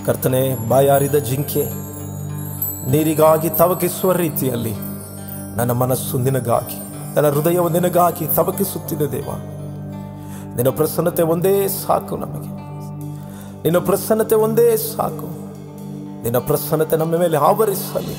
ಕರ್ತನೆ ಬಾಯಾರಿದ ಜಿಂಕೆ ನೀರಿಗಾಗಿ ತವಕಿಸುವ ರೀತಿಯಲ್ಲಿ ನನ್ನ ಮನಸ್ಸು ನಿನಗಾಗಿ ನನ್ನ ಹೃದಯವು ನಿನಗಾಗಿ ತವಕಿಸುತ್ತಿದೆ ದೇವ ನಿನ್ನ ಪ್ರಸನ್ನತೆ ಒಂದೇ ಸಾಕು ನಮಗೆ ನಿನ್ನ ಪ್ರಸನ್ನತೆ ಒಂದೇ ಸಾಕು ನಿನ್ನ ಪ್ರಸನ್ನತೆ ನಮ್ಮ ಮೇಲೆ ಆವರಿಸಲಿ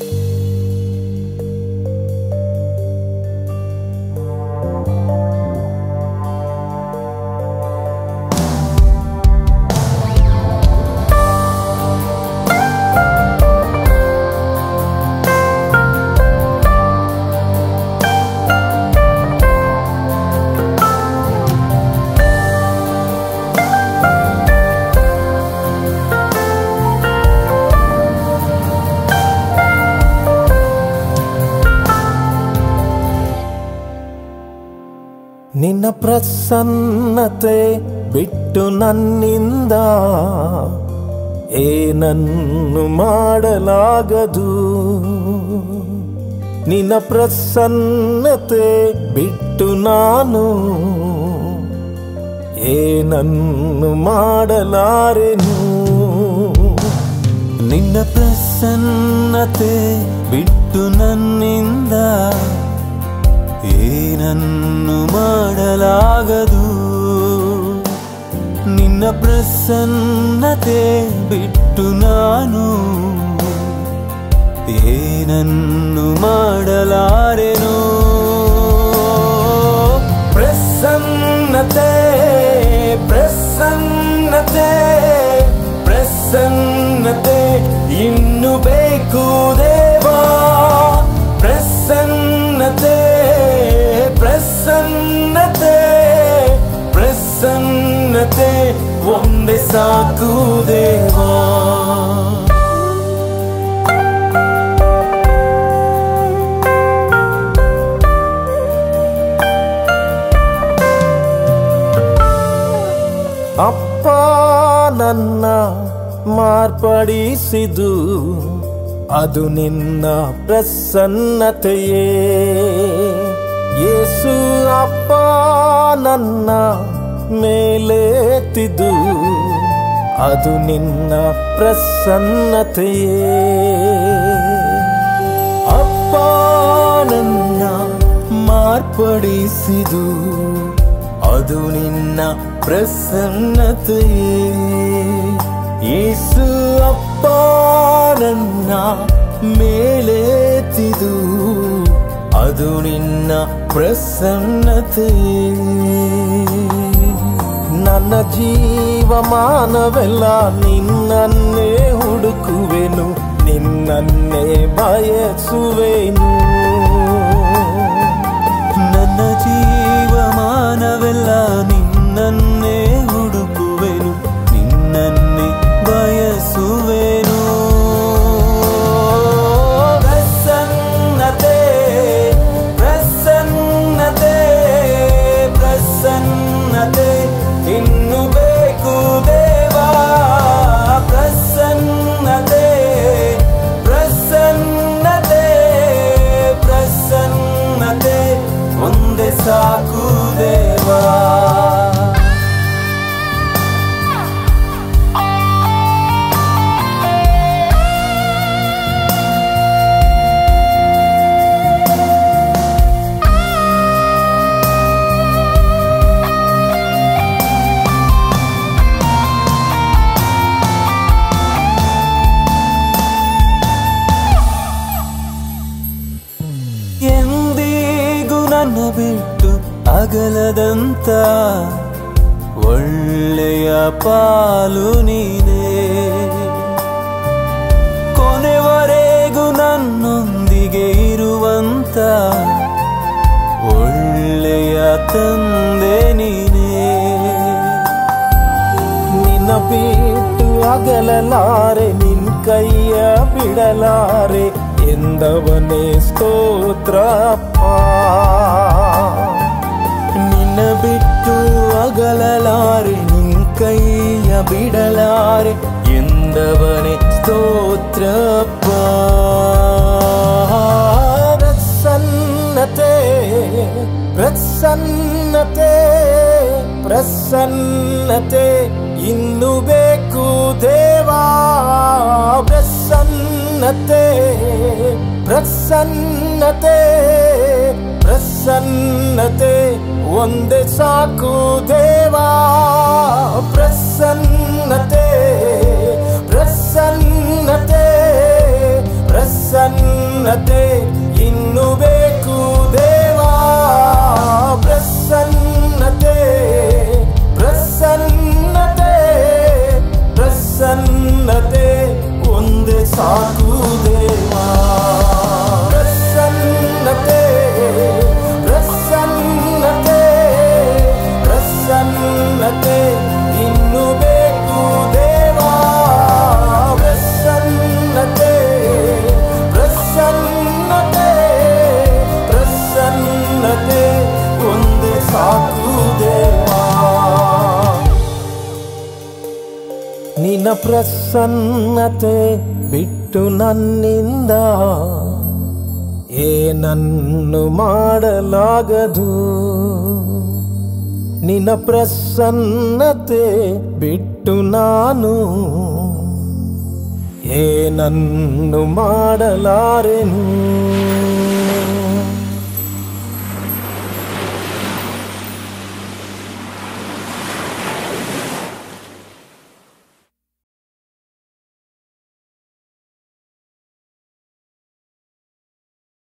ನಿನ್ನ ಪ್ರಸನ್ನತೆ ಬಿಟ್ಟು ನನ್ನಿಂದ ಏನನ್ನು ಮಾಡಲಾಗದು ನಿನ್ನ ಪ್ರಸನ್ನತೆ ಬಿಟ್ಟು ನಾನು ಏನನ್ನು ಮಾಡಲಾರೆನು ನಿನ್ನ ಪ್ರಸನ್ನತೆ ಬಿಟ್ಟು ನನ್ನಿಂದ ಏನನ್ನು ಮಾಡಲಾಗದು ನಿನ್ನ ಪ್ರಸನ್ನತೆ ಬಿಟ್ಟು ನಾನು ಏನನ್ನು ಮಾಡಲಾರೆನು ಪ್ರಸನ್ನತೆ ಪ್ರಸನ್ನತೆ ಪ್ರಸನ್ನತೆ ಇನ್ನು ಬೇಕು ದೇವಾ ಪ್ರಸನ್ನತೆ ಪ್ರಸನ್ನತೆ ಪ್ರಸನ್ನತೆ ಒಂದೇ ಸಾಕು ದೇವಾ ಅಪ್ಪ ನನ್ನ ಮಾರ್ಪಡಿಸಿದು ಅದು ನಿನ್ನ ಪ್ರಸನ್ನತೆಯೇ ಯೇಸು ಅಪ್ಪ ನನ್ನ ಮೇಲೆತ್ತಿದು ಅದು ನಿನ್ನ ಪ್ರಸನ್ನತೆಯೇ ಅಪ್ಪ ನನ್ನ ಮಾರ್ಪಡಿಸಿದು ಅದು ನಿನ್ನ ಪ್ರಸನ್ನತೆಯೇ ಯೇಸು ಅಪ್ಪ ನನ್ನ ಮೇಲೆತ್ತಿದು ಅದು ನಿನ್ನ ಪ್ರಸನ್ನತೆಯೇ ನನ್ನ ಜೀವಮಾನವೆಲ್ಲ ನಿನ್ನನ್ನೇ ಹುಡುಕುವೆನು ನಿನ್ನನ್ನೇ ಬಯಸುವೆನು ನನ್ನ ಜೀವಮಾನವೆಲ್ಲ ನಿನ್ನನ್ನೇ ಹುಡುಕುವೆನು ನಿನ್ನನ್ನೇ ಬಯಸುವೆನು ಪ್ರಸನ್ನತೆ ಪ್ರಸನ್ನತೆ ಪ್ರಸನ್ನತೆ ಇನ್ನು ಬೇಕು ದೇವಾ ಪ್ರಸನ್ನತೆ ಪ್ರಸನ್ನತೆ ಪ್ರಸನ್ನತೆ ಒಂದೇ ಸಾಕು ದೇವಾ ಎಂದಿಗೂ ನನ್ನ ಬಿಟ್ಟು ಅಗಲದಂತ ಒಳ್ಳೆಯ ಪಾಲು ನೀನೇ ಕೊನೆವರೆಗೂ ನನ್ನೊಂದಿಗೆ ಇರುವಂತ ಒಳ್ಳೆಯ ತಂದೆ ನೀನೇ ನಿನ್ನ ಬಿಟ್ಟು ಅಗಲಲಾರೆ ನಿನ್ ಕೈಯ ಬಿಡಲಾರೆ ಎಂದವನೇ ಸ್ತೋತ್ರಪ್ಪ ನಿನ್ನ ಬಿಟ್ಟು ಅಗಲಲಾರೆ ನಿನ್ ಕೈಯ ಬಿಡಲಾರೆ ಎಂದವನೇ ಸ್ತೋತ್ರಪ್ಪ ಪ್ರಸನ್ನತೆ ಪ್ರಸನ್ನತೆ ಪ್ರಸನ್ನತೆ ಇನ್ನು ಬೇಕು ದೇವಾ ಪ್ರಸನ್ನತೆ ಪ್ರಸನ್ನತೆ ಪ್ರಸನ್ನತೆ ಒಂದೇ ಸಾಕು ದೇವಾ ಪ್ರಸನ್ನತೆ ಪ್ರಸನ್ನತೆ ಪ್ರಸನ್ನತೆ ಇನ್ನು ಬೇಕು ದೇವಾ ಪ್ರಸನ್ನತೆ ಪ್ರಸನ್ನತೆ ಪ್ರಸನ್ನತೆ ಒಂದೇ ಸಾಕು ದೇವಾ ಪ್ರಸನ್ನತೆ ಪ್ರಸನ್ನತೆ ಪ್ರಸನ್ನತೆ ಇನ್ನು ಬೇಕು ದೇವಾ ಪ್ರಸನ್ನತೆ ಪ್ರಸನ್ನತೆ ಪ್ರಸನ್ನತೆ ಒಂದೇ ಸಾಕು ದೇವಾ ನಿನ್ನ ಪ್ರಸನ್ನತೆ ಬಿಟ್ಟು ನನ್ನಿಂದ ಏನನ್ನು ಮಾಡಲಾಗದು ನಿನ್ನ ಪ್ರಸನ್ನತೆ ಬಿಟ್ಟು ನಾನು ಏನನ್ನು ಮಾಡಲಾರೆನು